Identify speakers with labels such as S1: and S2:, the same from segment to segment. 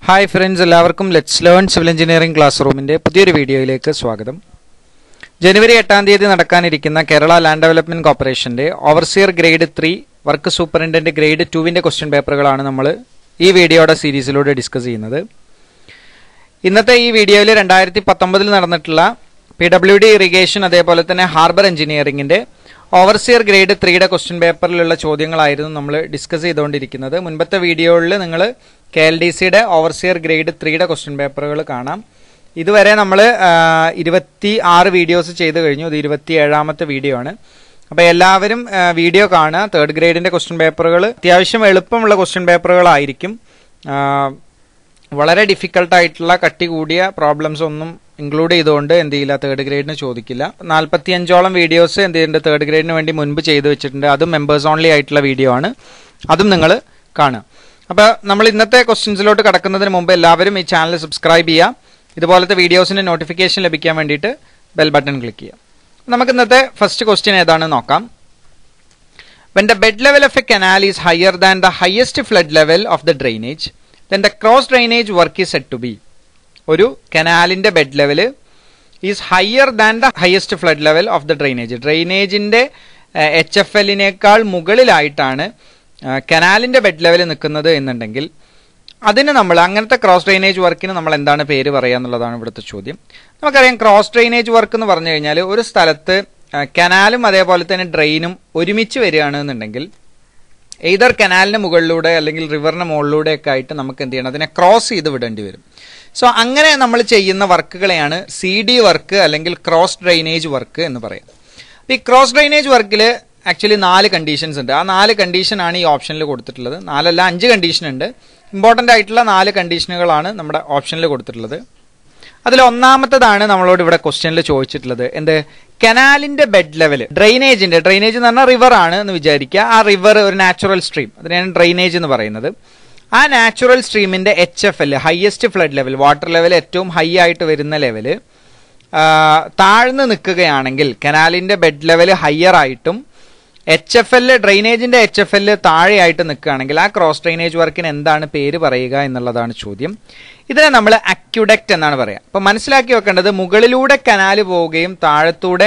S1: hi friends എല്ലാവർക്കും let's learn civil engineering class റൂമിന്റെ പുതിയൊരു വീഡിയോയിലേക്ക് സ്വാഗതം ജനുവരി എട്ടാം തീയതി നടക്കാനിരിക്കുന്ന കേരള ലാൻഡ് ഡെവലപ്മെന്റ് കോർപ്പറേഷന്റെ overseer grade three work superintendent grade ടുവിന്റെ ക്വസ്റ്റ്യൻ പേപ്പറുകളാണ് നമ്മൾ ഈ വീഡിയോയുടെ സീരീസിലൂടെ ഡിസ്കസ് ചെയ്യുന്നത് ഇന്നത്തെ ഈ വീഡിയോയിൽ രണ്ടായിരത്തി പത്തൊമ്പതിൽ നടന്നിട്ടുള്ള പി ഡബ്ല്യു ഡി ഇറിഗേഷൻ അതേപോലെ തന്നെ ഹാർബർ എഞ്ചിനീയറിംഗിന്റെ ഓവർസിയർ ഗ്രേഡ് ത്രീയുടെ ക്വസ്റ്റ്യൻ പേപ്പറിലുള്ള ചോദ്യങ്ങളായിരുന്നു നമ്മൾ ഡിസ്കസ് ചെയ്തുകൊണ്ടിരിക്കുന്നത് മുൻപത്തെ വീഡിയോയിൽ നിങ്ങൾ കെ എൽ ഡി സിയുടെ ഓവർസിയർ ഗ്രേഡ് ത്രീയുടെ ക്വസ്റ്റ്യൻ പേപ്പറുകൾ കാണാം ഇതുവരെ നമ്മൾ ഇരുപത്തി ആറ് വീഡിയോസ് ചെയ്തു കഴിഞ്ഞു ഇത് ഇരുപത്തി ഏഴാമത്തെ വീഡിയോ ആണ് അപ്പോൾ എല്ലാവരും വീഡിയോ കാണുക തേർഡ് ഗ്രേഡിന്റെ ക്വസ്റ്റ്യൻ പേപ്പറുകൾ അത്യാവശ്യം എളുപ്പമുള്ള ക്വസ്റ്റ്യൻ പേപ്പറുകളായിരിക്കും ആ, വളരെ ഡിഫിക്കൽട്ട് ആയിട്ടുള്ള കട്ടി കൂടിയ പ്രോബ്ലംസ് ഒന്നും ഇൻക്ലൂഡ് ചെയ്തുകൊണ്ട് എന്ത് ചെയ്യില്ല തേർഡ് ഗ്രേഡിന് ചോദിക്കില്ല നാൽപ്പത്തിയഞ്ചോളം വീഡിയോസ് എന്ത് ചെയ്യുന്നുണ്ട് തേർഡ് ഗ്രേഡിന് വേണ്ടി മുൻപ് ചെയ്തു വെച്ചിട്ടുണ്ട് അതും മെമ്പേഴ്സ് ഓൺലി ആയിട്ടുള്ള വീഡിയോ ആണ് അതും നിങ്ങൾ കാണുക അപ്പോൾ നമ്മൾ ഇന്നത്തെ ക്വസ്റ്റ്യൻസിലോട്ട് കടക്കുന്നതിന് മുമ്പ് എല്ലാവരും ഈ ചാനൽ സബ്സ്ക്രൈബ് ചെയ്യുക ഇതുപോലത്തെ വീഡിയോസിന്റെ നോട്ടിഫിക്കേഷൻ ലഭിക്കാൻ വേണ്ടിയിട്ട് ബെൽ ബട്ടൺ ക്ലിക്ക് ചെയ്യുക നമുക്ക് ഇന്നത്തെ ഫസ്റ്റ് ക്വസ്റ്റ്യൻ ഏതാണെന്ന് നോക്കാം When the bed level of a canal is higher than the highest flood level of the drainage, then the cross drainage work is said to be ഒരു കനാലിന്റെ bed level is higher than the highest flood level of the drainage ഡ്രെയിനേജിന്റെ H F എല്ലിനേക്കാൾ മുകളിലായിട്ടാണ് കനാലിന്റെ bed level നിൽക്കുന്നത് എന്നുണ്ടെങ്കിൽ അതിന് നമ്മൾ അങ്ങനത്തെ ക്രോസ് ഡ്രെയിനേജ് വർക്കിന് നമ്മൾ എന്താണ് പേര് പറയുക എന്നുള്ളതാണ് ഇവിടുത്തെ ചോദ്യം നമുക്കറിയാം ക്രോസ് ഡ്രെയിനേജ് വർക്ക് എന്ന് പറഞ്ഞു കഴിഞ്ഞാൽ ഒരു സ്ഥലത്ത് കനാലും അതേപോലെ തന്നെ ഡ്രെയിനും ഒരുമിച്ച് വരികയാണ് എന്നുണ്ടെങ്കിൽ എയ്തർ കനാലിന് മുകളിലൂടെ അല്ലെങ്കിൽ റിവറിന് മുകളിലൂടെ ഒക്കെ ആയിട്ട് നമുക്ക് എന്ത് ചെയ്യണം അതിനെ ക്രോസ് ചെയ്ത് വിടേണ്ടി വരും സോ അങ്ങനെ നമ്മൾ ചെയ്യുന്ന വർക്കുകളെയാണ് സി ഡി വർക്ക് അല്ലെങ്കിൽ ക്രോസ് ഡ്രെയിനേജ് വർക്ക് എന്ന് പറയാം ഈ ക്രോസ് ഡ്രെയിനേജ് വർക്കിൽ ആക്ച്വലി നാല് കണ്ടീഷൻസ് ഉണ്ട് ആ നാല് കണ്ടീഷനാണ് ഈ ഓപ്ഷനിൽ കൊടുത്തിട്ടുള്ളത് നാലല്ല അഞ്ച് കണ്ടീഷൻ ഉണ്ട് ഇമ്പോർട്ടൻ്റ് ആയിട്ടുള്ള നാല് കണ്ടീഷനുകളാണ് നമ്മുടെ ഓപ്ഷനിൽ കൊടുത്തിട്ടുള്ളത് അതിൽ ഒന്നാമത്തതാണ് നമ്മളോട് ഇവിടെ ക്വസ്റ്റ്യനിൽ ചോദിച്ചിട്ടുള്ളത് എന്ത് കനാലിന്റെ ബെഡ് ലെവൽ ഡ്രെയിനേജിന്റെ ഡ്രെയിനേജ് എന്ന് പറഞ്ഞാൽ റിവർ ആണ് എന്ന് വിചാരിക്കുക ആ റിവർ ഒരു നാച്ചുറൽ സ്ട്രീം അതിനാണ് ഡ്രെയിനേജ് എന്ന് പറയുന്നത് ആ നാച്ചുറൽ സ്ട്രീമിന്റെ H F L highest flood level water level ഏറ്റവും ഹൈ ആയിട്ട് വരുന്ന ലെവല് താഴ്ന്നു നിൽക്കുകയാണെങ്കിൽ കനാലിന്റെ ബെഡ് ലെവൽ ഹയർ ആയിട്ടും എച്ച് എഫ് എൽ ഡ്രെയിനേജിന്റെ എച്ച് എഫ് എൽ താഴെയായിട്ട് നിൽക്കുകയാണെങ്കിൽ ആ ക്രോസ് ഡ്രെയിനേജ് വർക്കിന് എന്താണ് പേര് പറയുക എന്നുള്ളതാണ് ചോദ്യം ഇതിനെ നമ്മൾ അക്യുഡക്റ്റ് എന്നാണ് പറയുക അപ്പൊ മനസ്സിലാക്കി വെക്കേണ്ടത് മുകളിലൂടെ കനാല് പോവുകയും താഴത്തൂടെ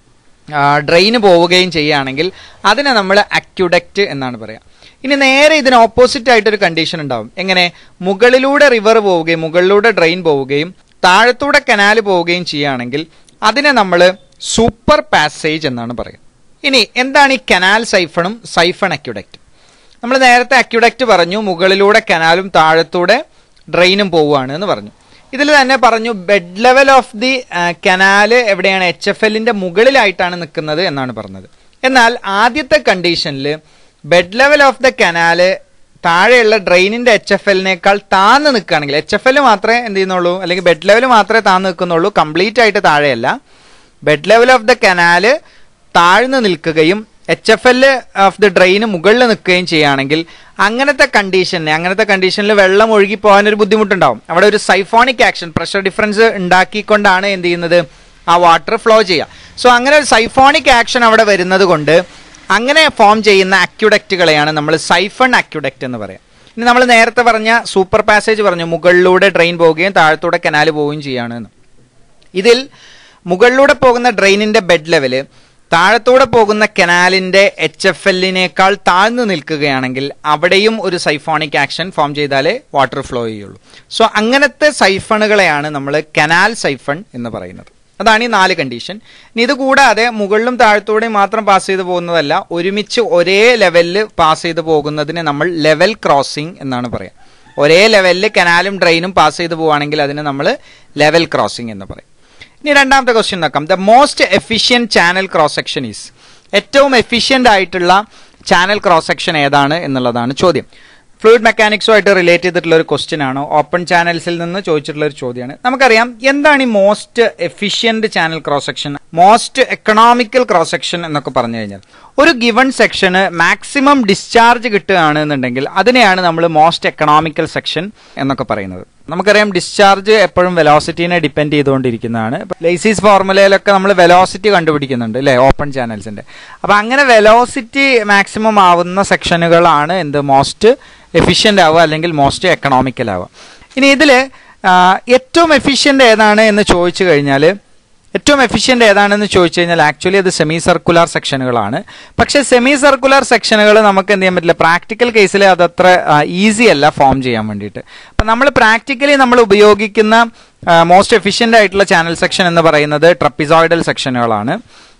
S1: ഡ്രെയിന് പോവുകയും ചെയ്യുകയാണെങ്കിൽ അതിനെ നമ്മൾ അക്യുഡക്റ്റ് എന്നാണ് പറയുക ഇനി നേരെ ഇതിന് ഓപ്പോസിറ്റ് ആയിട്ടൊരു കണ്ടീഷൻ ഉണ്ടാവും എങ്ങനെ മുകളിലൂടെ റിവർ പോവുകയും മുകളിലൂടെ ഡ്രെയിൻ പോവുകയും താഴത്തൂടെ കനാല് പോവുകയും ചെയ്യുകയാണെങ്കിൽ അതിനെ നമ്മൾ സൂപ്പർ പാസേജ് എന്നാണ് പറയുക ഇനി എന്താണ് ഈ കനാൽ സൈഫണും സൈഫൺ അക്യുഡക്റ്റ് നമ്മൾ നേരത്തെ അക്യുഡക്റ്റ് പറഞ്ഞു മുകളിലൂടെ കനാലും താഴത്തൂടെ ഡ്രെയിനും പോവുകയാണ് എന്ന് പറഞ്ഞു ഇതിൽ തന്നെ പറഞ്ഞു bed level of the canal എവിടെയാണ് എച്ച് എഫ് എല്ലിന്റെ മുകളിലായിട്ടാണ് നിൽക്കുന്നത് എന്നാണ് പറഞ്ഞത് എന്നാൽ ആദ്യത്തെ കണ്ടീഷനിൽ bed level of the canal താഴെയുള്ള ഡ്രെയിനിന്റെ എച്ച് എഫ് എല്ലിനേക്കാൾ താന്ന് നിൽക്കുകയാണെങ്കിൽ എച്ച് എഫ് എൽ മാത്രമേ എന്ത് ചെയ്യുന്നുള്ളൂ അല്ലെങ്കിൽ ബെഡ് ലെവൽ മാത്രമേ താന്ന് നിൽക്കുന്നുള്ളൂ കംപ്ലീറ്റ് ആയിട്ട് താഴെയല്ല bed level of the canal താഴ്ന്നു നിൽക്കുകയും H F L of the drain മുകളിൽ നിൽക്കുകയും ചെയ്യുകയാണെങ്കിൽ അങ്ങനത്തെ കണ്ടീഷനെ അങ്ങനത്തെ കണ്ടീഷനിൽ വെള്ളം ഒഴുകി പോകാൻ ഒരു ബുദ്ധിമുട്ടുണ്ടാവും അവിടെ ഒരു സൈഫോണിക് ആക്ഷൻ പ്രഷർ ഡിഫറൻസ് ഉണ്ടാക്കിക്കൊണ്ടാണ് എന്ത് ചെയ്യുന്നത് ആ വാട്ടർ ഫ്ലോ ചെയ്യുക സോ അങ്ങനെ ഒരു സൈഫോണിക് ആക്ഷൻ അവിടെ വരുന്നത് കൊണ്ട് അങ്ങനെ ഫോം ചെയ്യുന്ന അക്യുഡക്റ്റുകളെയാണ് നമ്മൾ സൈഫൺ അക്യുഡക്റ്റ് എന്ന് പറയാം ഇനി നമ്മൾ നേരത്തെ പറഞ്ഞ സൂപ്പർ പാസേജ് പറഞ്ഞു മുകളിലൂടെ ട്രെയിൻ പോവുകയും താഴത്തൂടെ കനാൽ പോവുകയും ചെയ്യാണ് എന്ന് ഇതിൽ മുകളിലൂടെ പോകുന്ന ഡ്രെയിനിന്റെ ബെഡ് ലെവല് താഴത്തൂടെ പോകുന്ന കനാലിന്റെ എച്ച് എഫ് എല്ലിനേക്കാൾ താഴ്ന്നു നിൽക്കുകയാണെങ്കിൽ അവിടെയും ഒരു സൈഫോണിക് ആക്ഷൻ ഫോം ചെയ്താലേ വാട്ടർ ഫ്ലോ ചെയ്യുള്ളൂ സോ അങ്ങനത്തെ സൈഫണുകളെയാണ് നമ്മൾ കനാൽ സൈഫൺ എന്ന് പറയുന്നത് അതാണ് ഈ നാല് കണ്ടീഷൻ ഇനി ഇത് കൂടാതെ മുകളിലും താഴത്തൂടെയും മാത്രം പാസ് ചെയ്ത് പോകുന്നതല്ല ഒരുമിച്ച് ഒരേ ലെവലിൽ പാസ് ചെയ്ത് പോകുന്നതിനെ നമ്മൾ ലെവൽ ക്രോസിംഗ് എന്നാണ് പറയാം ഒരേ ലെവലിൽ കനാലും ഡ്രെയിനും പാസ് ചെയ്ത് പോവുകയാണെങ്കിൽ അതിനെ നമ്മൾ ലെവൽ ക്രോസിംഗ് എന്ന് പറയും ഇനി രണ്ടാമത്തെ ക്വസ്റ്റ്യൻ നോക്കാം the most efficient channel cross section is ഏറ്റവും എഫിഷ്യന്റ് ആയിട്ടുള്ള ചാനൽ ക്രോസ് സെക്ഷൻ ഏതാണ് എന്നുള്ളതാണ് ചോദ്യം ഫ്ലൂയിഡ് മെക്കാനിക്സുമായിട്ട് റിലേറ്റ് ചെയ്തിട്ടുള്ള ഒരു ക്വസ്റ്റ്യൻ ആണ് ഓപ്പൺ ചാനൽസിൽ നിന്ന് ചോദിച്ചിട്ടുള്ള ഒരു ചോദ്യമാണ് നമുക്കറിയാം എന്താണ് ഈ most efficient channel cross section most economical cross section എന്നൊക്കെ പറഞ്ഞു കഴിഞ്ഞാൽ ഒരു ഗിവൺ സെക്ഷന് മാക്സിമം ഡിസ്ചാർജ് കിട്ടുകയാണ് എന്നുണ്ടെങ്കിൽ അതിനെയാണ് നമ്മൾ മോസ്റ്റ് എക്കണോമിക്കൽ സെക്ഷൻ എന്നൊക്കെ പറയുന്നത് നമുക്കറിയാം ഡിസ്ചാർജ് എപ്പോഴും വെലോസിറ്റിനെ ഡിപ്പെൻഡ് ചെയ്തുകൊണ്ടിരിക്കുന്നതാണ് ലേസീസ് ഫോർമുലയിലൊക്കെ നമ്മൾ വെലോസിറ്റി കണ്ടുപിടിക്കുന്നുണ്ട് അല്ലേ ഓപ്പൺ ചാനൽസിന്റെ അപ്പൊ അങ്ങനെ വെലോസിറ്റി മാക്സിമം ആവുന്ന സെക്ഷനുകളാണ് എന്ത് മോസ്റ്റ് എഫിഷ്യന്റ് ആവുക അല്ലെങ്കിൽ മോസ്റ്റ് എക്കണോമിക്കൽ ആവുക ഇനി ഇതിൽ ഏറ്റവും എഫിഷ്യൻ്റ് ഏതാണ് എന്ന് ചോദിച്ചു കഴിഞ്ഞാൽ ഏറ്റവും എഫിഷ്യൻ്റ് ഏതാണെന്ന് ചോദിച്ചു കഴിഞ്ഞാൽ ആക്ച്വലി അത് സെമി സർക്കുലർ സെക്ഷനുകളാണ് പക്ഷേ സെമി സർക്കുലർ സെക്ഷനുകൾ നമുക്ക് എന്ത് ചെയ്യാൻ പറ്റില്ല പ്രാക്ടിക്കൽ കേസിൽ അതത്ര ഈസി അല്ല ഫോം ചെയ്യാൻ വേണ്ടിയിട്ട് അപ്പം നമ്മൾ പ്രാക്ടിക്കലി നമ്മൾ ഉപയോഗിക്കുന്ന മോസ്റ്റ് എഫിഷ്യൻ്റ് ആയിട്ടുള്ള ചാനൽ സെക്ഷൻ എന്ന് പറയുന്നത് ട്രപ്പിസോയിഡൽ സെക്ഷനുകളാണ്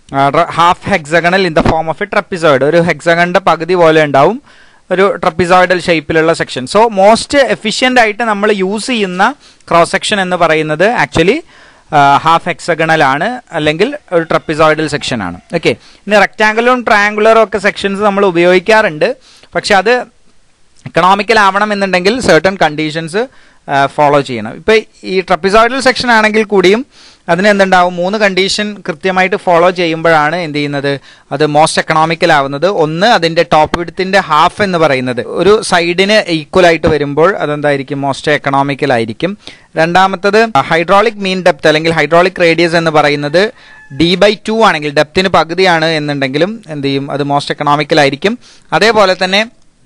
S1: half hexagonal in the form of a trapezoid ഒരു ഹെക്സഗണിന്റെ പകുതി പോലെ ഉണ്ടാവും ഒരു ട്രപ്പിസോയിഡൽ ഷേപ്പിലുള്ള സെക്ഷൻ സോ മോസ്റ്റ് എഫിഷ്യൻ്റ് ആയിട്ട് നമ്മൾ യൂസ് ചെയ്യുന്ന ക്രോസ് സെക്ഷൻ എന്ന് പറയുന്നത് ആക്ച്വലി ഹാഫ് ഹെക്സഗണൽ ആണ് അല്ലെങ്കിൽ ഒരു ട്രപ്പിസോയിഡൽ സെക്ഷൻ ആണ് ഓക്കെ ഇനി റെക്ടാങ്കുലറും ട്രയാങ്കുലറും ഒക്കെ സെക്ഷൻസ് നമ്മൾ ഉപയോഗിക്കാറുണ്ട് പക്ഷെ അത് എക്കണോമിക്കൽ ആവണം എന്നുണ്ടെങ്കിൽ സർട്ടൺ കണ്ടീഷൻസ് ഫോളോ ചെയ്യണം ഇപ്പൊ ഈ ട്രപ്പിസോയിഡൽ സെക്ഷൻ ആണെങ്കിൽ കൂടിയും അതിന് എന്തുണ്ടാവും മൂന്ന് കണ്ടീഷൻ കൃത്യമായിട്ട് ഫോളോ ചെയ്യുമ്പോഴാണ് എന്ത് ചെയ്യുന്നത് അത് മോസ്റ്റ് എക്കണോമിക്കൽ ആവുന്നത് ഒന്ന് അതിന്റെ ടോപ്പ് വിഡത്തിന്റെ ഹാഫ് എന്ന് പറയുന്നത് ഒരു സൈഡിന് ഈക്വൽ ആയിട്ട് വരുമ്പോൾ അതെന്തായിരിക്കും മോസ്റ്റ് എക്കണോമിക്കൽ ആയിരിക്കും രണ്ടാമത്തത് ഹൈഡ്രോളിക് മീൻ ഡെപ്ത് അല്ലെങ്കിൽ ഹൈഡ്രോളിക് റേഡിയസ് എന്ന് പറയുന്നത് ഡി ബൈ ടു ആണെങ്കിൽ ഡെപ്തിന് പകുതിയാണ് എന്നുണ്ടെങ്കിലും എന്ത് ചെയ്യും അത് മോസ്റ്റ് എക്കണോമിക്കൽ ആയിരിക്കും അതേപോലെ തന്നെ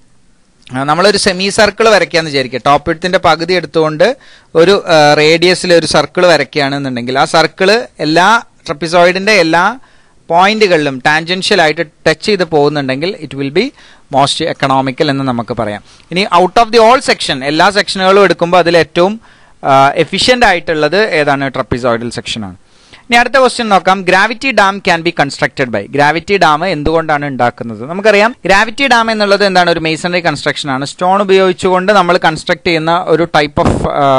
S1: നമ്മളൊരു സെമി സർക്കിൾ വരയ്ക്കാന്ന് വിചാരിക്കുക ടോപ്പ് വിഡ്ത്തിന്റെ പകുതി എടുത്തുകൊണ്ട് ഒരു റേഡിയസിൽ ഒരു സർക്കിൾ വരയ്ക്കുകയാണെന്നുണ്ടെങ്കിൽ ആ സർക്കിള് എല്ലാ ട്രപ്പിസോയിഡിന്റെ എല്ലാ പോയിന്റുകളിലും ടാൻജൻഷ്യൽ ആയിട്ട് ടച്ച് ചെയ്ത് പോകുന്നുണ്ടെങ്കിൽ it will be most economical എന്ന് നമുക്ക് പറയാം ഇനി out of the all section എല്ലാ സെക്ഷനുകളും എടുക്കുമ്പോൾ അതിൽ ഏറ്റവും എഫിഷ്യന്റ് ആയിട്ടുള്ളത് ഏതാണ് ട്രപ്പിസോയിഡൽ സെക്ഷനാണ് ഇനി അടുത്ത ക്വസ്റ്റ്യൻ നോക്കാം gravity dam can be constructed by gravity dam എന്തുകൊണ്ടാണ് ഉണ്ടാക്കുന്നത് നമുക്കറിയാം ഗ്രാവിറ്റി ഡാം എന്നുള്ളത് എന്താണ് ഒരു മേസണറി കൺസ്ട്രക്ഷൻ ആണ് സ്റ്റോൺ ഉപയോഗിച്ചുകൊണ്ട് നമ്മൾ കൺസ്ട്രക്ട് ചെയ്യുന്ന ഒരു ടൈപ്പ് ഓഫ്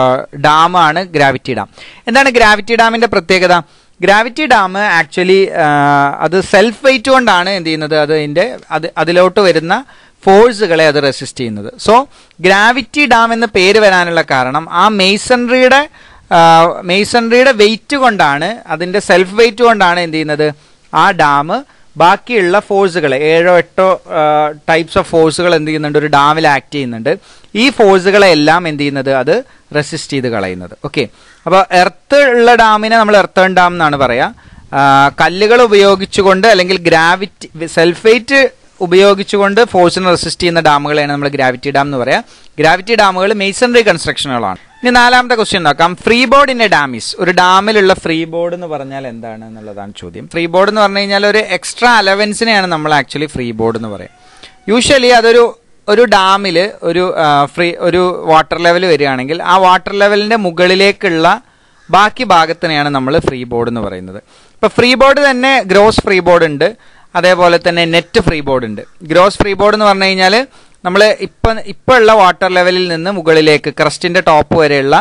S1: ഡാം ആണ് ഗ്രാവിറ്റി ഡാം എന്താണ് ഗ്രാവിറ്റി ഡാമിന്റെ പ്രത്യേകത ഗ്രാവിറ്റി ഡാം ആക്ച്വലി അത് സെൽഫ് വെയിറ്റ് കൊണ്ടാണ് എന്ത് ചെയ്യുന്നത് അത് അതിന്റെ അത് അതിലോട്ട് വരുന്ന ഫോഴ്സുകളെ അത് റെസിസ്റ്റ് ചെയ്യുന്നത് സോ ഗ്രാവിറ്റി ഡാം എന്ന് പേര് വരാനുള്ള കാരണം ആ മെയ്സൺറിയുടെ മെയ്സൺറിയുടെ വെയിറ്റ് കൊണ്ടാണ് അതിന്റെ സെൽഫ് വെയിറ്റ് കൊണ്ടാണ് എന്ത് ചെയ്യുന്നത് ആ ഡാം ബാക്കിയുള്ള ഫോഴ്സുകൾ ഏഴോ എട്ടോ ടൈപ്സ് ഓഫ് ഫോഴ്സുകൾ എന്ത് ചെയ്യുന്നുണ്ട് ഒരു ഡാമിൽ ആക്ട് ചെയ്യുന്നുണ്ട് ഈ ഫോഴ്സുകളെ എല്ലാം എന്ത് ചെയ്യുന്നത് അത് റെസിസ്റ്റ് ചെയ്ത് കളയുന്നത് ഓക്കെ അപ്പോൾ എർത്ത് ഉള്ള ഡാമിനെ നമ്മൾ എർത്തേൺ ഡാം എന്നാണ് പറയാ കല്ലുകൾ ഉപയോഗിച്ചുകൊണ്ട് അല്ലെങ്കിൽ ഗ്രാവിറ്റി സെൽഫ് വെയിറ്റ് ഉപയോഗിച്ചുകൊണ്ട് ഫോഴ്സിനെ റെസിസ്റ്റ് ചെയ്യുന്ന ഡാമുകളെയാണ് നമ്മൾ ഗ്രാവിറ്റി ഡാം എന്ന് പറയാം ഗ്രാവിറ്റി ഡാമുകൾ മേസണറി കൺസ്ട്രക്ഷനുകളാണ് ഇനി നാലാമത്തെ ക്വസ്റ്റ്യൻ നോക്കാം free board in a dam is ഒരു ഡാമിലുള്ള ഫ്രീ ബോർഡ് എന്ന് പറഞ്ഞാൽ എന്താണ് എന്നുള്ളതാണ് ചോദ്യം ഫ്രീ ബോർഡ് എന്ന് പറഞ്ഞു കഴിഞ്ഞാൽ ഒരു എക്സ്ട്രാ അലവൻസിനെയാണ് നമ്മൾ ആക്ച്വലി ഫ്രീ ബോർഡ് എന്ന് പറയാം യൂഷ്വലി അതൊരു ഒരു ഡാമിൽ ഒരു ഫ്രീ ഒരു വാട്ടർ ലെവൽ വരികയാണെങ്കിൽ ആ വാട്ടർ ലെവലിന്റെ മുകളിലേക്കുള്ള ബാക്കി ഭാഗത്തിനെയാണ് നമ്മൾ ഫ്രീ ബോർഡ് എന്ന് പറയുന്നത് ഇപ്പൊ ഫ്രീ ബോർഡ് തന്നെ ഗ്രോസ് ഫ്രീ ബോർഡ് ഉണ്ട് അതേപോലെ തന്നെ നെറ്റ് ഫ്രീ ബോർഡ് ഉണ്ട് ഗ്രോസ് ഫ്രീ ബോർഡ് എന്ന് പറഞ്ഞു കഴിഞ്ഞാൽ നമ്മൾ ഇപ്പം ഇപ്പോൾ ഉള്ള വാട്ടർ ലെവലിൽ നിന്ന് മുകളിലേക്ക് ക്രസ്റ്റിന്റെ ടോപ്പ് വരെയുള്ള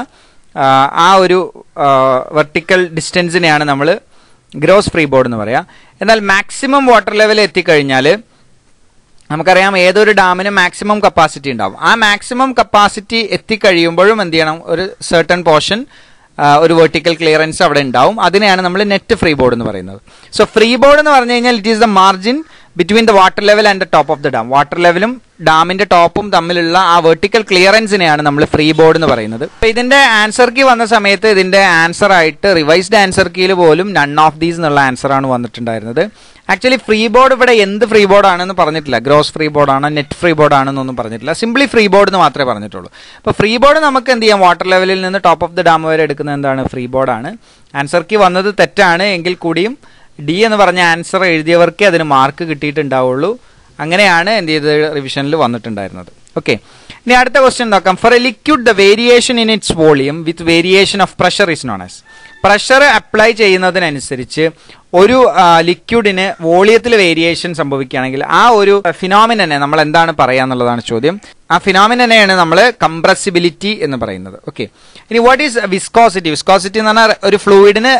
S1: ആ ഒരു വെർട്ടിക്കൽ ഡിസ്റ്റൻസിനെയാണ് നമ്മൾ ഗ്രോസ് ഫ്രീ ബോർഡ് എന്ന് പറയാം എന്നാൽ മാക്സിമം വാട്ടർ ലെവൽ എത്തിക്കഴിഞ്ഞാൽ നമുക്കറിയാം ഏതൊരു ഡാമിന് മാക്സിമം കപ്പാസിറ്റി ഉണ്ടാവും ആ മാക്സിമം കപ്പാസിറ്റി എത്തിക്കഴിയുമ്പോഴും എന്ത് ചെയ്യണം ഒരു സർട്ടൺ പോർഷൻ ഒരു വെർട്ടിക്കൽ ക്ലിയറൻസ് അവിടെ ഉണ്ടാവും അതിനെയാണ് നമ്മൾ നെറ്റ് ഫ്രീ ബോർഡ് എന്ന് പറയുന്നത് സോ ഫ്രീ ബോർഡ് എന്ന് പറഞ്ഞു കഴിഞ്ഞാൽ it is the margin between the water level and the top of the dam water ലെവലും ഡാമിന്റെ ടോപ്പും തമ്മിലുള്ള ആ വെർട്ടിക്കൽ ക്ലിയറൻസിനെയാണ് നമ്മൾ ഫ്രീ ബോർഡ് എന്ന് പറയുന്നത് അപ്പൊ ഇതിന്റെ ആൻസർ കീ വന്ന സമയത്ത് ഇതിന്റെ ആൻസർ ആയിട്ട് റിവൈസ്ഡ് ആൻസർ കീയിൽ പോലും നൺ ഓഫ് ദീസ് എന്നുള്ള ആൻസർ ആണ് വന്നിട്ടുണ്ടായിരുന്നത് ആക്ച്വലി ഫ്രീ ബോർഡ് ഇവിടെ എന്ത് ഫ്രീ ബോർഡ് ആണെന്ന് പറഞ്ഞിട്ടില്ല ഗ്രോസ് ഫ്രീ ബോർഡ് ആണ് നെറ്റ് ഫ്രീ ബോർഡ് ആണെന്നൊന്നും പറഞ്ഞിട്ടില്ല സിംപ്ലി ഫ്രീ ബോർഡ് എന്ന് മാത്രമേ പറഞ്ഞിട്ടുള്ളൂ അപ്പോൾ ഫ്രീ ബോർഡ് നമുക്ക് എന്ത് ചെയ്യാം വാട്ടർ ലെവലിൽ നിന്ന് ടോപ്പ് ഓഫ് ദ ഡാം വരെ എടുക്കുന്നത് എന്താണ് ഫ്രീ ബോർഡാണ് ആൻസർ കീ വന്നത് തെറ്റാണ് എങ്കിൽ കൂടിയും ഡി എന്ന് പറഞ്ഞ ആൻസർ എഴുതിയവർക്കേ അതിന് മാർക്ക് കിട്ടിയിട്ടുണ്ടാവുള്ളൂ അങ്ങനെയാണ് എന്ത് ചെയ്ത് റിവിഷനിൽ വന്നിട്ടുണ്ടായിരുന്നത് ഓക്കെ ഇനി അടുത്ത ക്വസ്റ്റ്യൻ നോക്കാം for a liquid the variation in its volume with variation of pressure is known as pressure apply ചെയ്യുന്നതിനനുസരിച്ച് ഒരു ലിക്വിഡിന് വോളിയത്തിൽ വേരിയേഷൻ സംഭവിക്കുകയാണെങ്കിൽ ആ ഒരു ഫിനോമിനെ നമ്മൾ എന്താണ് പറയാന്നുള്ളതാണ് ചോദ്യം ആ ഫിനോമിനെയാണ് നമ്മൾ കംപ്രസിബിലിറ്റി എന്ന് പറയുന്നത് ഓക്കെ ഇനി വാട്ട് ഈസ് വിസ്കോസിറ്റി വിസ്കോസിറ്റി എന്ന് പറഞ്ഞാൽ ഒരു ഫ്ലൂയിഡിന്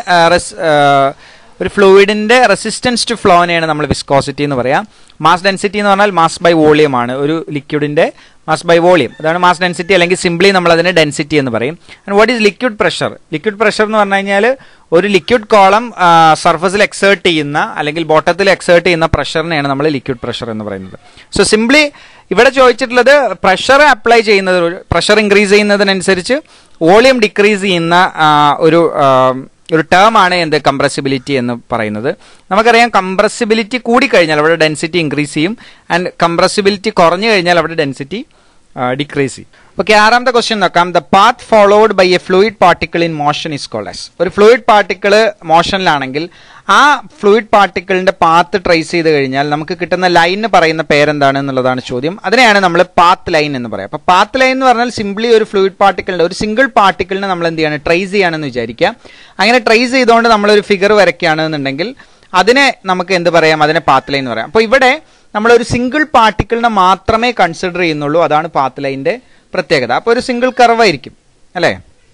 S1: ഒരു ഫ്ലൂയിഡിന്റെ റെസിസ്റ്റൻസ് ടു ഫ്ലോനെയാണ് നമ്മൾ വിസ്കോസിറ്റി എന്ന് പറയാം മാസ് ഡെൻസിറ്റി എന്ന് പറഞ്ഞാൽ മാസ് ബൈ വോളിയം ആണ് ഒരു ലിക്വിഡിന്റെ മാസ് ബൈ വോളിയം അതാണ് മാസ് ഡെൻസിറ്റി അല്ലെങ്കിൽ സിംപ്ലി നമ്മൾ അതിനെ ഡെൻസിറ്റി എന്ന് പറയും and what is liquid pressure liquid pressure എന്ന് പറഞ്ഞു കഴിഞ്ഞാൽ ഒരു ലിക്വിഡ് കോളം സർഫസിൽ എക്സേർട്ട് ചെയ്യുന്ന അല്ലെങ്കിൽ ബോട്ടത്തിൽ എക്സേർട്ട് ചെയ്യുന്ന പ്രഷറിനെയാണ് നമ്മൾ ലിക്വിഡ് പ്രഷർ എന്ന് പറയുന്നത് സോ സിംപ്ലി ഇവിടെ ചോദിച്ചിട്ടുള്ളത് പ്രഷർ അപ്ലൈ ചെയ്യുന്നത് പ്രഷർ ഇൻക്രീസ് ചെയ്യുന്നതിനനുസരിച്ച് വോളിയം ഡിക്രീസ് ചെയ്യുന്ന ഒരു ഒരു ടേം ആണ് എന്ത് കംപ്രസിബിലിറ്റി എന്ന് പറയുന്നത് നമുക്കറിയാം കംപ്രസിബിലിറ്റി കൂടിക്കഴിഞ്ഞാൽ അവിടെ ഡെൻസിറ്റി ഇൻക്രീസ് ചെയ്യും ആൻഡ് കംപ്രസിബിലിറ്റി കുറഞ്ഞു കഴിഞ്ഞാൽ അവിടെ ഡെൻസിറ്റി ഡിക്രീസ് ചെയ്യും ഓക്കെ ആറാമത്തെ ക്വസ്റ്റ്യൻ നോക്കാം the path followed by a fluid particle in motion is called ഒരു ഫ്ലൂയിഡ് പാർട്ടിക്കിൾ മോഷനിലാണെങ്കിൽ ആ ഫ്ലൂയിഡ് പാർട്ടിക്കിളിന്റെ പാത്ത് ട്രേസ് ചെയ്ത് കഴിഞ്ഞാൽ നമുക്ക് കിട്ടുന്ന ലൈനിന് പറയുന്ന പേരെന്താണ് എന്നുള്ളതാണ് ചോദ്യം അതിനെയാണ് നമ്മൾ പാത്ത് ലൈൻ എന്ന് പറയാം അപ്പൊ പാത്ത് ലൈൻ എന്ന് പറഞ്ഞാൽ സിംപ്ലി ഒരു ഫ്ലൂയിഡ് പാർട്ടിക്കിളിന്റെ ഒരു സിംഗിൾ പാർട്ടിക്കിളിനെ നമ്മൾ എന്ത് ചെയ്യാണ് ട്രേസ് ചെയ്യാണെന്ന് വിചാരിക്കുക അങ്ങനെ ട്രേസ് ചെയ്തുകൊണ്ട് നമ്മളൊരു ഫിഗർ വരയ്ക്കുകയാണെന്നുണ്ടെങ്കിൽ അതിനെ നമുക്ക് എന്ത് പറയാം അതിനെ പാത്ത് ലൈൻ എന്ന് പറയാം അപ്പോൾ ഇവിടെ നമ്മൾ ഒരു സിംഗിൾ പാർട്ടിക്കിളിനെ മാത്രമേ കൺസിഡർ ചെയ്യുന്നുള്ളൂ അതാണ് പാത്ത് ലൈനിന്റെ പ്രത്യേകത അപ്പോൾ ഒരു സിംഗിൾ കർവ് ആയിരിക്കും അല്ലേ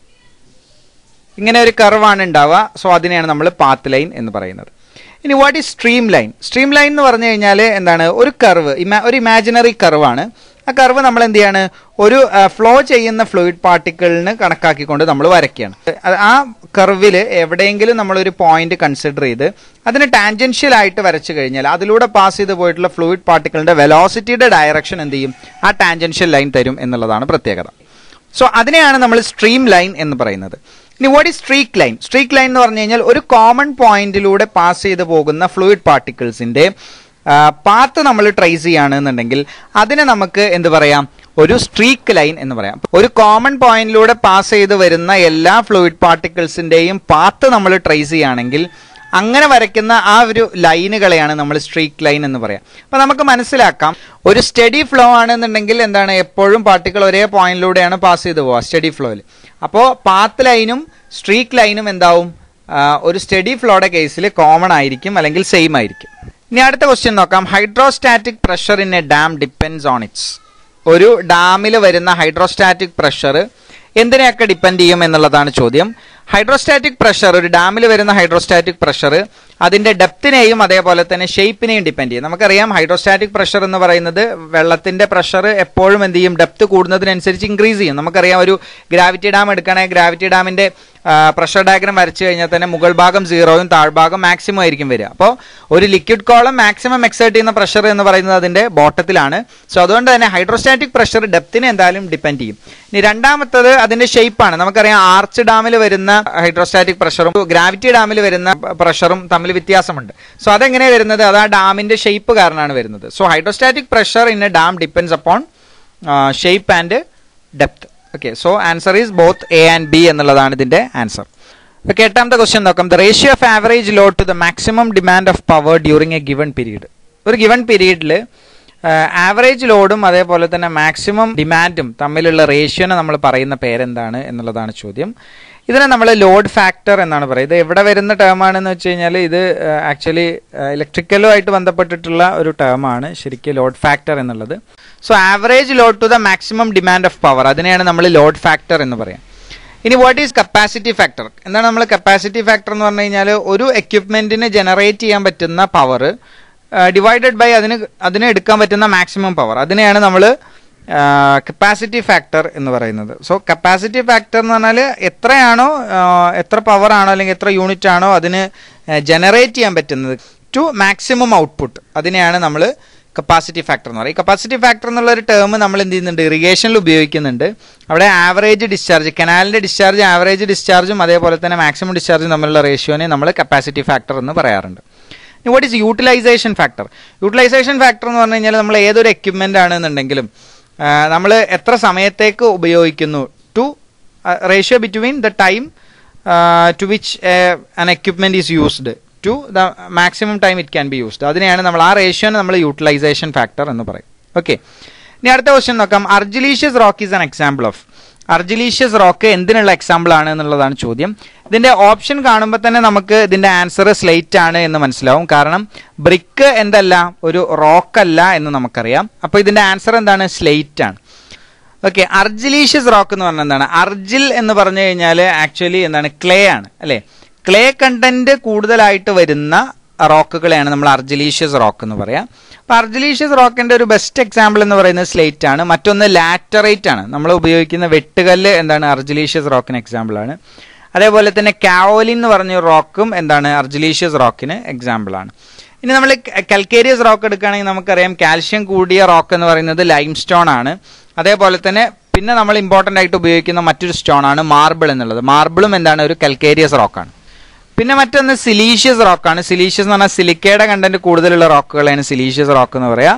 S1: ഇങ്ങനെ ഒരു കർവാണ് ഉണ്ടാവുക സോ അതിനെയാണ് നമ്മൾ പാത്ത് ലൈൻ എന്ന് പറയുന്നത് ഇനി what is stream line stream line എന്ന് പറഞ്ഞു കഴിഞ്ഞാൽ എന്താണ് ഒരു കർവ് ഒരു ഇമാജിനറി കർവാണ് ആ കർവ് നമ്മൾ എന്ത് ചെയ്യാണ് ഒരു ഫ്ലോ ചെയ്യുന്ന ഫ്ലൂയിഡ് പാർട്ടിക്കിളിന് കണക്കാക്കിക്കൊണ്ട് നമ്മൾ വരയ്ക്കുകയാണ് ആ കർവിൽ എവിടെയെങ്കിലും നമ്മളൊരു പോയിന്റ് കൺസിഡർ ചെയ്ത് അതിന് ടാൻജൻഷ്യൽ ആയിട്ട് വരച്ചു കഴിഞ്ഞാൽ അതിലൂടെ പാസ് ചെയ്ത് പോയിട്ടുള്ള ഫ്ലൂയിഡ് പാർട്ടിക്കിളിന്റെ വെലോസിറ്റിയുടെ ഡയറക്ഷൻ എന്ത് ചെയ്യും ആ ടാൻജൻഷ്യൽ ലൈൻ തരും എന്നുള്ളതാണ് പ്രത്യേകത സോ അതിനെയാണ് നമ്മൾ സ്ട്രീം ലൈൻ എന്ന് പറയുന്നത് ഇനി what is streak line streak line എന്ന് പറഞ്ഞു കഴിഞ്ഞാൽ ഒരു കോമൺ പോയിന്റിലൂടെ പാസ് ചെയ്ത് പോകുന്ന ഫ്ലൂയിഡ് പാർട്ടിക്കിൾസിന്റെ പാത്ത് നമ്മൾ ട്രേസ് ചെയ്യുകയാണെന്നുണ്ടെങ്കിൽ അതിനെ നമുക്ക് എന്ത് പറയാം ഒരു സ്ട്രീക്ക് ലൈൻ എന്ന് പറയാം ഒരു കോമൺ പോയിന്റിലൂടെ പാസ് ചെയ്ത് വരുന്ന എല്ലാ ഫ്ലൂയിഡ് പാർട്ടിക്കിൾസിന്റെയും പാത്ത് നമ്മൾ ട്രേസ് ചെയ്യുകയാണെങ്കിൽ അങ്ങനെ വരയ്ക്കുന്ന ആ ഒരു ലൈനുകളെയാണ് നമ്മൾ സ്ട്രീക്ക് ലൈൻ എന്ന് പറയാം അപ്പൊ നമുക്ക് മനസ്സിലാക്കാം ഒരു സ്റ്റഡി ഫ്ലോ ആണെന്നുണ്ടെങ്കിൽ എന്താണ് എപ്പോഴും പാർട്ടിക്കിൾ ഒരേ പോയിന്റിലൂടെയാണ് പാസ് ചെയ്ത് പോവുക സ്റ്റഡി ഫ്ലോയിൽ അപ്പോൾ പാത്ത് ലൈനും സ്ട്രീക്ക് ലൈനും എന്താവും ഒരു സ്റ്റഡി ഫ്ലോയുടെ കേസിൽ കോമൺ ആയിരിക്കും അല്ലെങ്കിൽ സെയിം ആയിരിക്കും ഇനി അടുത്ത ക്വസ്റ്റ്യൻ നോക്കാം hydrostatic pressure in a dam depends on its ഒരു ഡാമിൽ വരുന്ന ഹൈഡ്രോസ്റ്റാറ്റിക് പ്രഷർ എന്തിനെയൊക്കെ ഡിപ്പെൻഡ് ചെയ്യും എന്നുള്ളതാണ് ചോദ്യം ഹൈഡ്രോസ്റ്റാറ്റിക് പ്രഷർ ഒരു ഡാമിൽ വരുന്ന ഹൈഡ്രോസ്റ്റാറ്റിക് പ്രഷർ അതിന്റെ ഡെപ്തിനെയും അതേപോലെ തന്നെ ഷേപ്പിനെയും ഡിപ്പെൻഡ് ചെയ്യും നമുക്കറിയാം ഹൈഡ്രോസ്റ്റാറ്റിക് പ്രഷർ എന്ന് പറയുന്നത് വെള്ളത്തിന്റെ പ്രഷർ എപ്പോഴും എന്ത് ചെയ്യും ഡെപ്ത് കൂടുന്നതിനനുസരിച്ച് ഇൻക്രീസ് ചെയ്യും നമുക്കറിയാം ഒരു ഗ്രാവിറ്റി ഡാം എടുക്കണേ ഗ്രാവിറ്റി ഡാമിന്റെ പ്രഷർ ഡയഗ്രം വരച്ചു കഴിഞ്ഞാൽ തന്നെ മുകൾ ഭാഗം സീറോയും താഴ്ഭാഗം മാക്സിമം ആയിരിക്കും വരിക അപ്പോൾ ഒരു ലിക്വിഡ് കോളം മാക്സിമം എക്സേർട്ട് ചെയ്യുന്ന പ്രഷർ എന്ന് പറയുന്നത് അതിന്റെ ബോട്ടത്തിലാണ് സോ അതുകൊണ്ട് തന്നെ ഹൈഡ്രോസ്റ്റാറ്റിക് പ്രഷർ ഡെപ്തിനെ എന്തായാലും ഡിപ്പെൻഡ് ചെയ്യും ഇനി രണ്ടാമത്തത് അതിന്റെ ഷേപ്പാണ് നമുക്കറിയാം ആർച്ച് ഡാമിൽ വരുന്ന ഹൈഡ്രോസ്റ്റാറ്റിക് പ്രഷറും ഗ്രാവിറ്റി ഡാമിൽ വരുന്ന പ്രഷറും തമ്മിൽ വ്യത്യാസമുണ്ട് സോ അതെങ്ങനെ വരുന്നത് അത് ആ ഡാമിന്റെ ഷേപ്പ് കാരണമാണ് വരുന്നത് so hydrostatic pressure in a dam depends upon shape and depth okay so answer is both A and B എന്നുള്ളതാണ് ഇതിന്റെ ആൻസർ ഓക്കെ എട്ടാമത്തെ ക്വസ്റ്റ്യൻ നോക്കാം the ratio of average load to the maximum demand of power during a given period ഒരു given പീരീഡിൽ average ലോഡും അതേപോലെ തന്നെ maximum ഡിമാൻഡും തമ്മിലുള്ള റേഷ്യോനെ നമ്മൾ പറയുന്ന പേരെന്താണ് എന്നുള്ളതാണ് ചോദ്യം ഇതിനെ നമ്മൾ ലോഡ് ഫാക്ടർ എന്നാണ് പറയുന്നത് ഇത് എവിടെ വരുന്ന ടേം ആണെന്ന് വെച്ച് കഴിഞ്ഞാൽ ഇത് ആക്ച്വലി ഇലക്ട്രിക്കലുമായിട്ട് ബന്ധപ്പെട്ടിട്ടുള്ള ഒരു ടേം ആണ് ശരിക്കും ലോഡ് ഫാക്ടർ എന്നുള്ളത് so average load to the maximum demand of power അതിനെയാണ് നമ്മൾ ലോഡ് ഫാക്ടർ എന്ന് പറയാം ഇനി വാട്ട് ഈസ് കപ്പാസിറ്റി ഫാക്ടർ എന്താണ് നമ്മൾ കപ്പാസിറ്റി ഫാക്ടർ എന്ന് പറഞ്ഞു കഴിഞ്ഞാൽ ഒരു എക്യുപ്മെന്റിന് ജനറേറ്റ് ചെയ്യാൻ പറ്റുന്ന പവർ ഡിവൈഡഡ് ബൈ അതിന് അതിന് എടുക്കാൻ പറ്റുന്ന മാക്സിമം പവർ അതിനെയാണ് നമ്മൾ കപ്പാസിറ്റി ഫാക്ടർ എന്ന് പറയുന്നത് സോ കപ്പാസിറ്റി ഫാക്ടർ എന്ന് പറഞ്ഞാൽ എത്രയാണോ എത്ര പവർ ആണോ അല്ലെങ്കിൽ എത്ര യൂണിറ്റ് ആണോ അതിന് ജനറേറ്റ് ചെയ്യാൻ പറ്റുന്നത് ടു മാക്സിമം ഔട്ട്പുട്ട് അതിനെയാണ് നമ്മൾ കപ്പാസിറ്റി ഫാക്ടർ എന്ന് പറയും കപ്പാസിറ്റി ഫാക്ടർ എന്നുള്ള ഒരു ടേം നമ്മൾ എന്ത് ചെയ്യുന്നുണ്ട് ഇറിഗേഷനിൽ ഉപയോഗിക്കുന്നുണ്ട് അവിടെ ആവറേജ് ഡിസ്ചാർജ് കനാലിന്റെ ഡിസ്ചാർജ് ആവറേജ് ഡിസ്ചാർജും അതേപോലെ തന്നെ മാക്സിമം ഡിസ്ചാർജും തമ്മിലുള്ള റേഷ്യോനെ നമ്മൾ കപ്പാസിറ്റി ഫാക്ടർ എന്ന് പറയാറുണ്ട് what is utilization factor utilization factor എന്ന് പറഞ്ഞു കഴിഞ്ഞാൽ നമ്മൾ ഏതൊരു എക്യുപ്മെന്റ് ആണെന്നുണ്ടെങ്കിലും നമ്മൾ എത്ര സമയത്തേക്ക് ഉപയോഗിക്കുന്നു to ratio between the time to which an equipment is used to the maximum time it can be used അതിനെയാണ് നമ്മൾ ആ റേഷ്യോനെ നമ്മൾ യൂട്ടിലൈസേഷൻ ഫാക്ടർ എന്ന് പറയും ഓക്കെ ഇനി അടുത്ത ക്വസ്റ്റ്യൻ നോക്കാം argillaceous rock is an example of argillaceous rock എന്തിനുള്ള എക്സാമ്പിൾ ആണ് എന്നുള്ളതാണ് ചോദ്യം ഇതിന്റെ ഓപ്ഷൻ കാണുമ്പോൾ തന്നെ നമുക്ക് ഇതിന്റെ ആൻസർ സ്ലേറ്റ് ആണ് എന്ന് മനസ്സിലാവും കാരണം ബ്രിക്ക് എന്തല്ല ഒരു റോക്ക് അല്ല എന്ന് നമുക്കറിയാം അപ്പൊ ഇതിന്റെ ആൻസർ എന്താണ് സ്ലേറ്റ് ആണ് ഓക്കെ അർജിലീഷ്യസ് റോക്ക് എന്ന് പറഞ്ഞാൽ എന്താണ് അർജിൽ എന്ന് പറഞ്ഞു കഴിഞ്ഞാൽ ആക്ച്വലി എന്താണ് ക്ലേ ആണ് അല്ലെ ക്ലേ കണ്ടന്റ് കൂടുതലായിട്ട് വരുന്ന റോക്കുകളെയാണ് നമ്മൾ അർജിലീഷ്യസ് റോക്ക് എന്ന് പറയാം അപ്പൊ അർജിലീഷ്യസ് റോക്കിന്റെ ഒരു ബെസ്റ്റ് എക്സാമ്പിൾ എന്ന് പറയുന്നത് സ്ലേറ്റ് ആണ് മറ്റൊന്ന് ലാറ്ററൈറ്റ് ആണ് നമ്മൾ ഉപയോഗിക്കുന്ന വെട്ടുകല്ല് എന്താണ് അർജിലീഷ്യസ് റോക്കിന് എക്സാമ്പിൾ ആണ് അതേപോലെ തന്നെ കാവോലിൻ എന്ന് പറഞ്ഞ റോക്കും എന്താണ് അർജിലീഷ്യസ് റോക്കിന് എക്സാമ്പിൾ ആണ് ഇനി നമ്മൾ കൽക്കേരിയസ് റോക്ക് എടുക്കുകയാണെങ്കിൽ നമുക്കറിയാം കാൽഷ്യം കൂടിയ റോക്ക് എന്ന് പറയുന്നത് ലൈം സ്റ്റോൺ ആണ് അതേപോലെ തന്നെ പിന്നെ നമ്മൾ ഇമ്പോർട്ടൻ്റ് ആയിട്ട് ഉപയോഗിക്കുന്ന മറ്റൊരു സ്റ്റോൺ ആണ് മാർബിൾ എന്നുള്ളത് മാർബിളും എന്താണ് ഒരു കൽക്കേരിയസ് റോക്കാണ് പിന്നെ മറ്റൊന്ന് സിലീഷ്യസ് റോക്കാണ് സിലീഷ്യസ് എന്ന് പറഞ്ഞാൽ സിലിക്കയുടെ കണ്ടന്റ് കൂടുതലുള്ള റോക്കുകളാണ് സിലീഷ്യസ് റോക്ക് എന്ന് പറയാ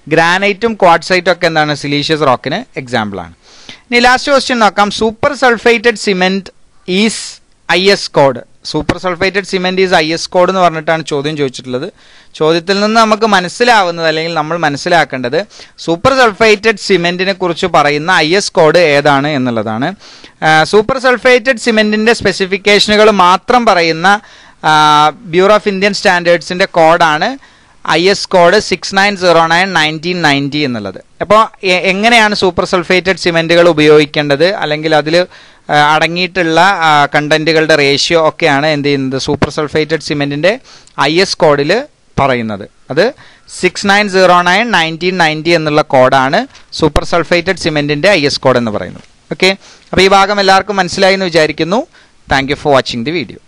S1: ഗ്രാനൈറ്റും ക്വാഡ്സൈറ്റും ഒക്കെ എന്താണ് സിലീഷ്യസ് റോക്കിന് എക്സാമ്പിൾ ആണ് ഇനി ലാസ്റ്റ് ക്വസ്റ്റ്യൻ നോക്കാം super sulphated cement is I S code super sulphated cement is I S code എന്ന് പറഞ്ഞിട്ടാണ് ചോദ്യം ചോദിച്ചിട്ടുള്ളത് ചോദ്യത്തിൽ നിന്ന് നമുക്ക് മനസ്സിലാവുന്നത് അല്ലെങ്കിൽ നമ്മൾ മനസ്സിലാക്കേണ്ടത് സൂപ്പർ സൾഫേറ്റഡ് സിമെന്റിനെ കുറിച്ച് പറയുന്ന ഐ എസ് കോഡ് ഏതാണ് എന്നുള്ളതാണ് സൂപ്പർ സൾഫേറ്റഡ് സിമെന്റിന്റെ സ്പെസിഫിക്കേഷനുകൾ മാത്രം പറയുന്ന ബ്യൂറോ ഓഫ് ഇന്ത്യൻ സ്റ്റാൻഡേർഡ്സിന്റെ കോഡാണ് I S code six nine zero nine nineteen ninety എന്നുള്ളത് അപ്പോൾ എങ്ങനെയാണ് സൂപ്പർ സൾഫേറ്റഡ് സിമെന്റുകൾ ഉപയോഗിക്കേണ്ടത് അല്ലെങ്കിൽ അതിൽ അടങ്ങിയിട്ടുള്ള കണ്ടന്റുകളുടെ റേഷ്യോ ഒക്കെയാണ് എന്ത് ചെയ്യുന്നത് സൂപ്പർ സൾഫേറ്റഡ് സിമെന്റിന്റെ ഐ എസ് കോഡിൽ പറയുന്നത് അത് six nine zero nine nineteen ninety എന്നുള്ള കോഡാണ് സൂപ്പർ സൾഫേറ്റഡ് സിമെന്റിന്റെ ഐ എസ് കോഡ് എന്ന് പറയുന്നത് ഓക്കെ അപ്പോൾ ഈ ഭാഗം എല്ലാവർക്കും മനസ്സിലായി എന്ന് വിചാരിക്കുന്നു thank you for watching the video